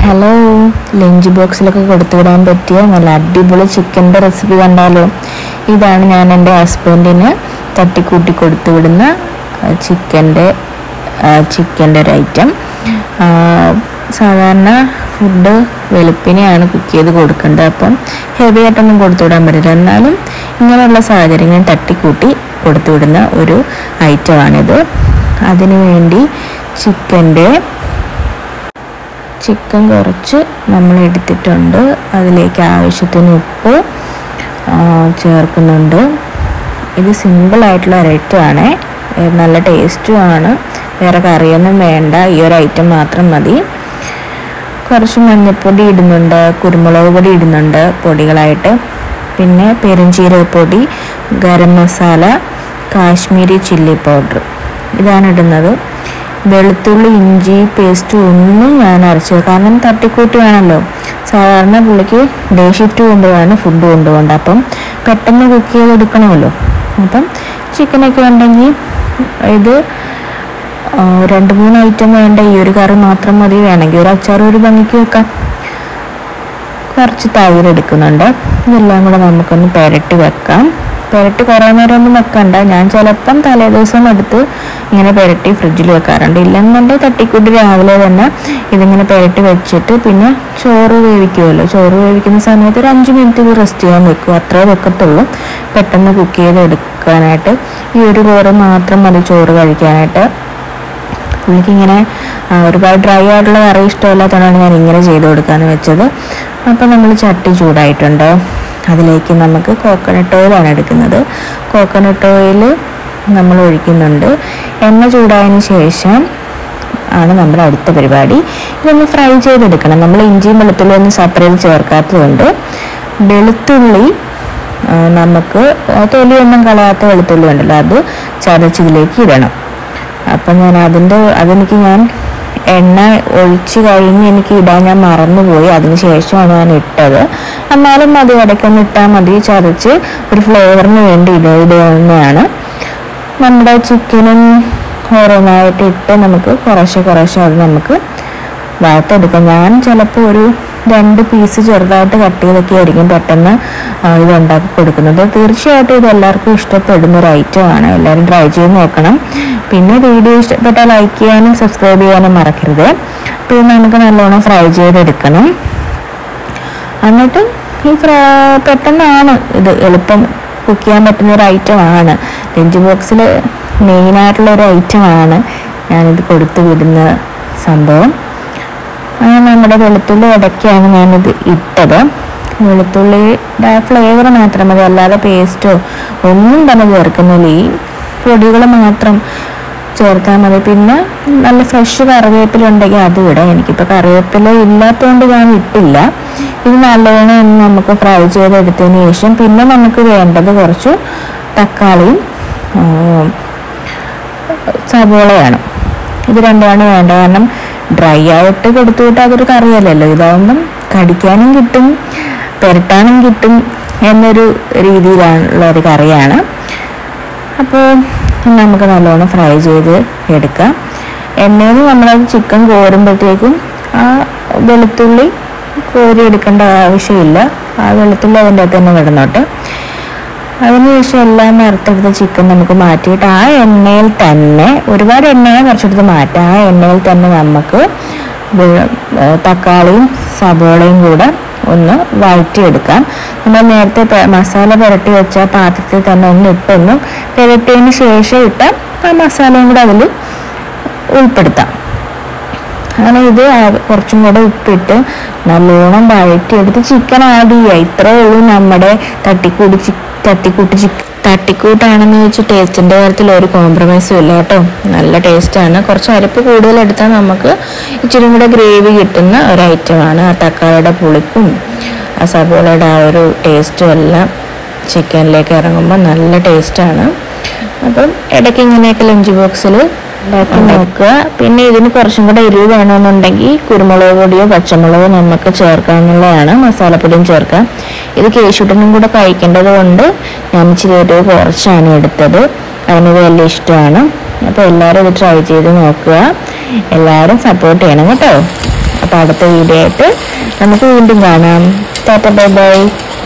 hello lunch ബോക്സിലൊക്കെ കൊടുത്തു വിടാൻ പറ്റിയ നല്ല അടിപൊളി ചിക്കൻ്റെ റെസിപ്പി കണ്ടാലോ ഇതാണ് ഞാൻ എൻ്റെ ഹസ്ബൻഡിന് തട്ടിക്കൂട്ടി കൊടുത്തു വിടുന്ന ചിക്കൻ്റെ ചിക്കൻ്റെ ഒരു ഐറ്റം സാധാരണ ഫുഡ് വെളുപ്പിനെയാണ് കുക്ക് ചെയ്ത് കൊടുക്കേണ്ടത് അപ്പം ഹെവി ആയിട്ടൊന്നും കൊടുത്തു വിടാൻ പറ്റില്ല എന്നാലും ഇങ്ങനെയുള്ള സാഹചര്യങ്ങളിൽ തട്ടിക്കൂട്ടി കൊടുത്തു വിടുന്ന ഒരു ഐറ്റമാണിത് അതിനു വേണ്ടി ചിക്കൻ്റെ ചിക്കൻ കുറച്ച് നമ്മൾ എടുത്തിട്ടുണ്ട് അതിലേക്ക് ആവശ്യത്തിന് ഉപ്പ് ആ, ചേർക്കുന്നുണ്ട് ഇത് സിമ്പിൾ ആയിട്ടുള്ള ഒരു ഐറ്റമാണ് നല്ല ടേസ്റ്റും ആണ് വേറെ കറിയൊന്നും വേണ്ട ഈ ഒരു ഐറ്റം മാത്രം മതി കുറച്ച് മഞ്ഞൾപ്പൊടി ഇടുന്നുണ്ട് കുരുമുളക് പൊടി ഇടുന്നുണ്ട് പൊടികളായിട്ട് പിന്നെ പെരുംജീരകപ്പൊടി ഗരം മസാല കാശ്മീരി ചില്ലി പൗഡർ ഇതാണ് ഇടുന്നത് വെളുത്തുള്ളി ഇഞ്ചി പേസ്റ്റ് ഒന്നും ഞാൻ അരച്ചത് കാരണം തട്ടിക്കൂട്ടി വേണമല്ലോ സാധാരണ പുള്ളിക്ക് ഡേ ഷിഫ്റ്റ് പോകുമ്പോഴാണ് ഫുഡ് കൊണ്ടുപോകേണ്ടത് അപ്പം പെട്ടെന്ന് കുക്ക് ചെയ്തെടുക്കണമല്ലോ അപ്പം ചിക്കനൊക്കെ ഉണ്ടെങ്കിൽ ഇത് ആ, രണ്ട് മൂന്ന് ഐറ്റം വേണ്ട ഈ ഒരു കറി മാത്രം മതി വേണമെങ്കിൽ ഒരു അച്ചാർ ഒരു ഭംഗിക്ക് വെക്കാം കുറച്ച് തൈര് എടുക്കുന്നുണ്ട് ഇതെല്ലാം കൂടെ നമുക്കൊന്ന് പെരട്ടി വെക്കാം പെരട്ടി കുറേ നേരം ഒന്നും വെക്കണ്ട ഞാൻ ചിലപ്പം തലേ ദിവസം എടുത്ത് ഇങ്ങനെ പെരട്ടി ഫ്രിഡ്ജിൽ വെക്കാറുണ്ട് ഇല്ലെന്നുണ്ടെങ്കിൽ തട്ടിക്കൂട്ടി രാവിലെ തന്നെ ഇതിങ്ങനെ പെരട്ടി വെച്ചിട്ട് പിന്നെ ചോറ് വേവിക്കുമല്ലോ ചോറ് വേവിക്കുന്ന സമയത്ത് ഒരു അഞ്ച് മിനിറ്റ് ഇത് റെസ്റ്റ് ചെയ്യാൻ വെക്കും അത്രേ വെക്കത്തുള്ളൂ പെട്ടെന്ന് കുക്ക് ചെയ്ത് എടുക്കാനായിട്ട് ഈ ഒരു കോറ് മാത്രം മതി ചോറ് കഴിക്കാനായിട്ട് പുള്ളിക്ക് ഇങ്ങനെ ആ, ഒരുപാട് ഡ്രൈ ആയിട്ടുള്ള കറി ഇഷ്ടമില്ലാത്തതുകൊണ്ടാണ് ഞാൻ ഇങ്ങനെ ചെയ്ത് കൊടുക്കാന്ന് വെച്ചത് അപ്പോൾ നമ്മൾ ചട്ടി ചൂടായിട്ടുണ്ട് അതിലേക്ക് നമുക്ക് കോക്കനട്ട് ഓയിലാണ് എടുക്കുന്നത് കോക്കനട്ട് ഓയിൽ നമ്മൾ ഒഴിക്കുന്നുണ്ട് എണ്ണ ചൂടായതിന് ശേഷം ആണ് നമ്മുടെ അടുത്ത പരിപാടി ഇതൊന്ന് ഫ്രൈ ചെയ്തെടുക്കണം നമ്മൾ ഇഞ്ചിയും വെളുത്തുള്ളി ഒന്നും സെപ്പറേറ്റ് ചേർക്കാത്തതുകൊണ്ട് വെളുത്തുള്ളി ആ, നമുക്ക് തൊലിയൊന്നും കളയാത്ത വെളുത്തുള്ളി ഉണ്ടല്ലോ അത് ചതച്ചതിലേക്ക് ഇടണം അപ്പം ഞാൻ അതിൻ്റെ അതെനിക്ക് ഞാൻ എണ്ണ ഒഴിച്ച് കഴിഞ്ഞ് എനിക്ക് ഇടാൻ ഞാൻ മറന്നുപോയി അതിന് ശേഷമാണ് ഞാൻ ഇട്ടത് എന്നാലും മതി ഇടയ്ക്കൊന്ന് ഇട്ടാൽ മതി ചതച്ച് ഒരു ഫ്ലേവറിന് വേണ്ടി ഇട ഇടുന്നതാണ് നമ്മുടെ ചിക്കനും ഓരോന്നായിട്ട് ഇട്ട് നമുക്ക് കുറേശ്ശെ കുറേശ്ശെ അത് നമുക്ക് വറുത്തെടുക്കാം ഞാൻ ചിലപ്പോൾ ഒരു രണ്ട് പീസ് ചെറുതായിട്ട് കട്ട് ചെയ്തൊക്കെ ആയിരിക്കും പെട്ടെന്ന് ആ, ഇത് ഉണ്ടാക്കി കൊടുക്കുന്നത് തീർച്ചയായിട്ടും ഇത് എല്ലാവർക്കും ഇഷ്ടപ്പെടുന്ന ഒരു ഐറ്റമാണ് എല്ലാവരും ട്രൈ ചെയ്ത് നോക്കണം പിന്നെ വീഡിയോ ഇഷ്ടപ്പെട്ടാൽ ലൈക്ക് ചെയ്യാനും സബ്സ്ക്രൈബ് ചെയ്യാനും മറക്കരുത് പിന്നെ നമുക്ക് നല്ലോണം ഫ്രൈ ചെയ്തെടുക്കണം എന്നിട്ട് ഈ ഫ്രൈ പെട്ടെന്നാണ് ഇത് എളുപ്പം കുക്ക് ചെയ്യാൻ പറ്റുന്ന ഒരു ഐറ്റമാണ് ലഞ്ച് ബോക്സിൽ മെയിനായിട്ടുള്ള ഒരു ഐറ്റമാണ് ഞാനിത് കൊടുത്തു വിടുന്ന സംഭവം അങ്ങനെ നമ്മുടെ വെളുത്തുള്ളി ഇടയ്ക്കാണ് ഞാനിത് ഇട്ടത് വെളുത്തുള്ളിയുടെ ഫ്ലേവർ മാത്രം മതി അല്ലാതെ പേസ്റ്റോ ഒന്നും തന്നെ ചേർക്കുന്നില്ല ഈ പൊടികൾ മാത്രം ചേർത്താൽ മതി പിന്നെ നല്ല ഫ്രഷ് കറിവേപ്പില ഉണ്ടെങ്കിൽ അതും ഇടാം എനിക്കിപ്പോൾ കറിവേപ്പില ഇല്ലാത്തതുകൊണ്ട് ഞാൻ ഇട്ടില്ല ഇത് നല്ലവണ്ണം ഒന്ന് നമുക്ക് ഫ്രൈ ചെയ്തെടുത്തതിന് ശേഷം പിന്നെ നമുക്ക് വേണ്ടത് കുറച്ച് തക്കാളിയും ഉം, സവോളയാണ് ഇത് രണ്ടുമാണ് വേണ്ടത് കാരണം ഡ്രൈ ആയിട്ട് കൊടുത്തു വിട്ടാൽ അതൊരു കറിയല്ലല്ലോ ഇതാവുമ്പം കടിക്കാനും കിട്ടും പുരട്ടാനും കിട്ടും എന്നൊരു രീതിയിലുള്ള ഒരു കറിയാണ് അപ്പോൾ നമുക്ക് നല്ലോണം ഫ്രൈ ചെയ്ത് എടുക്കാം എണ്ണയിൽ നമ്മളത് ചിക്കൻ കോരുമ്പോഴത്തേക്കും ആ വെളുത്തുള്ളി കോരി എടുക്കേണ്ട ആവശ്യമില്ല ആ വെളുത്തുള്ളി അതിൻ്റെ അകത്ത് തന്നെ കിടന്നോട്ടെ അതിനുശേഷം എല്ലാം വറുത്തെടുത്ത ചിക്കൻ നമുക്ക് മാറ്റിയിട്ട് ആ എണ്ണയിൽ തന്നെ ഒരുപാട് എണ്ണയെ കുറച്ചെടുത്ത് മാറ്റാം ആ എണ്ണയിൽ തന്നെ നമുക്ക് വെ- ഏർ തക്കാളിയും സബോളയും കൂടെ ഒന്ന് വഴറ്റിയെടുക്കാം നമ്മൾ നേരത്തെ പെ- മസാല പുരട്ടി വെച്ച പാത്രത്തിൽ തന്നെ ഒന്ന് ഇട്ടൊന്ന് പുരട്ടിയതിന് ശേഷം ഇട്ട ആ മസാലയും കൂടെ അതിൽ ഉൾപ്പെടുത്താം അങ്ങനെ ഇത് ആ- കുറച്ചും കൂടെ ഉപ്പിട്ട് നല്ലോണം വഴറ്റിയെടുത്ത് ചിക്കൻ ആഡ് ചെയ്യുക ഇത്രയേ ഉള്ളൂ നമ്മുടെ തട്ടിക്കൂടി ചി തട്ടിക്കൂട്ടി ചിക്കൻ തട്ടിക്കൂട്ടാണെന്ന് വെച്ച് ടേസ്റ്റിൻ്റെ കാര്യത്തിൽ ഒരു കോംപ്രമൈസും ഇല്ല കേട്ടോ നല്ല ടേസ്റ്റാണ് കുറച്ച് അരപ്പ് കൂടുതൽ എടുത്താൽ നമുക്ക് ഇച്ചിരി കൂടെ ഗ്രേവി കിട്ടുന്ന ഒരു ഐറ്റമാണ് ആ തക്കാളിയുടെ പുളിപ്പും ആ സബോളയുടെ ആ ഒരു ടേസ്റ്റും എല്ലാം ചിക്കനിലേക്ക് ഇറങ്ങുമ്പോൾ നല്ല ടേസ്റ്റാണ് അപ്പം ഇടയ്ക്ക് ഇങ്ങനെയൊക്കെ ലഞ്ച് ബോക്സിൽ ഉണ്ടാക്കി നോക്കുക പിന്നെ ഇതിന് കുറച്ചും കൂടെ എരിവ് വേണമെന്നുണ്ടെങ്കിൽ കുരുമുളക് പൊടിയോ പച്ചമുളകോ നമുക്ക് ചേർക്കാവുന്നതാണ് മസാലപ്പൊടിയും ചേർക്കാം ഇത് കേശുട്ടനും കൂടെ കഴിക്കേണ്ടത് കൊണ്ട് ഞാൻ ഇച്ചിരി എരിവ് കുറച്ചാണ് എടുത്തത് അവനത് വലിയ ഇഷ്ടമാണ് അപ്പോൾ എല്ലാവരും ഇത് ട്രൈ ചെയ്ത് നോക്കുക എല്ലാവരും സപ്പോർട്ട് ചെയ്യണം കേട്ടോ അപ്പോൾ അടുത്ത വീഡിയോ ആയിട്ട് നമുക്ക് വീണ്ടും കാണാം ടാറ്റ ബൈ ബൈ